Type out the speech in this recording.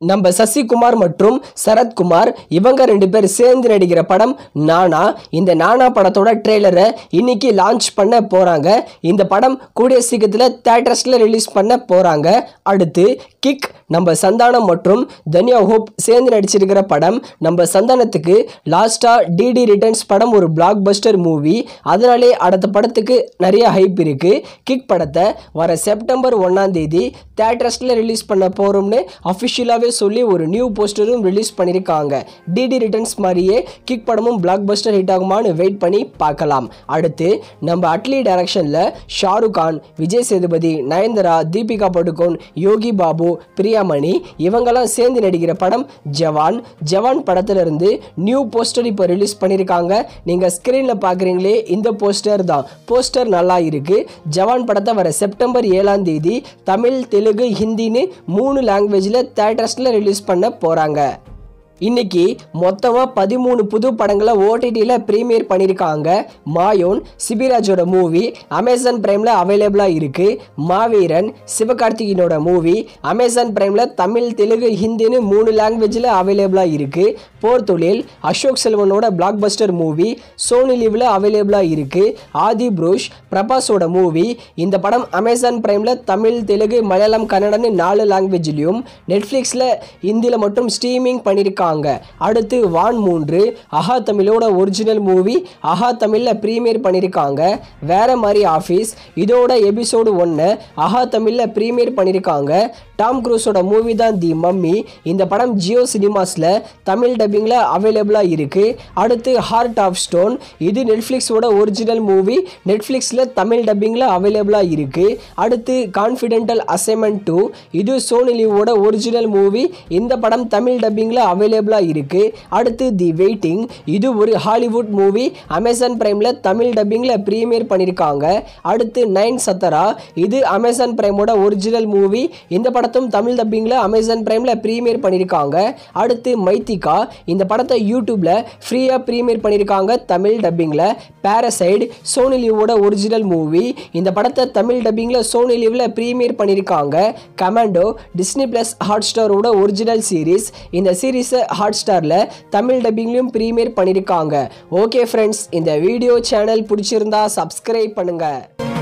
நம்ம சசிகுமார் மற்றும் சரத்குமார் இவங்க ரெண்டு பேர் சேர்ந்து நடிக்கிற படம் நானா இந்த நானா படத்தோட ட்ரெய்லரை இன்னைக்கு லான்ச் பண்ண போறாங்க இந்த படம் கூடிய சீக்கிரத்தில் தேட்டர்ஸில் ரிலீஸ் பண்ண போறாங்க அடுத்து கிக் நம்ம சந்தானம் மற்றும் தன்யா ஹோப் சேர்ந்து நடிச்சிருக்கிற படம் நம்ம சந்தானத்துக்கு லாஸ்டா டிடி ரிட்டர்ன்ஸ் படம் ஒரு பிளாக் பஸ்டர் மூவி அதனாலே அடுத்த படத்துக்கு நிறைய ஹைப் இருக்கு கிக் படத்தை வர செப்டம்பர் ஒன்னாம் தேதி தேட்டர்ஸில் ரிலீஸ் பண்ண போகிறோம்னு அஃபிஷியலாகவே சொல்லி ஒரு நியூ போஸ்டரும் ரிலீஸ் பண்ணியிருக்காங்க டிடி ரிட்டர்ன்ஸ் மாதிரியே கிக் படமும் பிளாக் பஸ்டர் ஹிட் ஆகுமான்னு வெயிட் பண்ணி பார்க்கலாம் அடுத்து நம்ம அட்லி டைரக்ஷனில் ஷாருக் கான் விஜய் சேதுபதி நயன்தாரா தீபிகா படுகோன் யோகி பாபு பிரியாமணி இவங்கெல்லாம் சேர்ந்து நடிக்கிற படம் ஜவான் ஜவான் படத்திலிருந்து நியூ போஸ்டர் இப்போ ரிலீஸ் பண்ணியிருக்காங்க நீங்கள் ஸ்க்ரீனில் பார்க்குறீங்களே இந்த போஸ்டர் தான் போஸ்டர் நல்லா இருக்கு ஜவான் படத்தை வர செப்டம்பர் ஏழாம் தேதி தமிழ் தெலுங்கு ஹிந்தின்னு மூணு லாங்குவேஜில் தேட்டர்ஸில் ரிலீஸ் பண்ண போகிறாங்க இன்னைக்கு மொத்தமாக பதிமூணு புது படங்களை ஓடிடியில் ப்ரீமியர் பண்ணியிருக்காங்க மாயோன் சிபிராஜோட மூவி அமேசான் பிரைமில் அவைலபிளாக இருக்குது மாவீரன் சிவகார்த்திகேயனோட மூவி அமேசான் பிரைமில் தமிழ் தெலுங்கு ஹிந்தின்னு மூணு லாங்குவேஜில் அவைலபிளாக இருக்குது போர் தொழில் அசோக் செல்வனோட பிளாக் பஸ்டர் மூவி சோனி லிவில் அவைலபிளாக இருக்குது ஆதி புருஷ் பிரபாஸோட மூவி இந்த படம் அமேசான் பிரைமில் தமிழ் தெலுங்கு மலையாளம் கன்னடன்னு நாலு லாங்குவேஜ்லையும் நெட்ஃப்ளிக்ஸில் ஹிந்தியில் மட்டும் ஸ்ட்ரீமிங் பண்ணியிருக்காங்க அடுத்து வான் மூன்று அஹா தமிழோட ஒரிஜினல் மூவி அஹா தமிழில் ப்ரீமியர் பண்ணியிருக்காங்க வேற மாதிரி ஆஃபீஸ் இதோட எபிசோடு ஒன்று அஹா தமிழில் ப்ரீமியர் பண்ணியிருக்காங்க டாம் க்ரூஸோட மூவி தான் தி மம்மி இந்த படம் ஜியோ சினிமாஸில் தமிழ் டப்பிங்கில் அவைலபிளாக இருக்குது அடுத்து ஹார்ட் ஆஃப் ஸ்டோன் இது நெட்ஃப்ளிக்ஸோட ஒரிஜினல் மூவி நெட்ஃப்ளிக்ஸில் தமிழ் டப்பிங்கில் அவைலபிளாக இருக்குது அடுத்து கான்ஃபிடென்டல் அசைன்மெண்ட் டூ இது சோனி லிவோட ஒரிஜினல் மூவி இந்த படம் தமிழ் டப்பிங்கில் அவைலபிளாக இருக்குது அடுத்து தி வெயிட்டிங் இது ஒரு ஹாலிவுட் மூவி அமேசான் பிரைமில் தமிழ் டப்பிங்கில் ப்ரீமியர் பண்ணியிருக்காங்க அடுத்து நைன் சத்தரா இது அமேசான் பிரைமோட ஒரிஜினல் மூவி இந்த படத்தும் தமிழ் டப்பிங்கில் அமேசான் பிரைமில் ப்ரீமியர் பண்ணியிருக்காங்க அடுத்து மைத்திகா இந்த படத்தை யூடியூப்பில் ஃப்ரீயாக ப்ரீமியர் பண்ணியிருக்காங்க தமிழ் டப்பிங்கில் பேரசைடு சோனி லிவோட ஒரிஜினல் மூவி இந்த படத்தை தமிழ் டப்பிங்கில் சோனி லிவில் ப்ரீமியர் பண்ணியிருக்காங்க கமாண்டோ டிஸ்னி ப்ளஸ் ஹாட் ஸ்டாரோட ஒரிஜினல் சீரிஸ் இந்த சீரீஸை ஹாட் ஸ்டாரில் தமிழ் டப்பிங்லையும் ப்ரீமியர் பண்ணியிருக்காங்க ஓகே ஃப்ரெண்ட்ஸ் இந்த வீடியோ சேனல் பிடிச்சிருந்தா சப்ஸ்கிரைப் பண்ணுங்கள்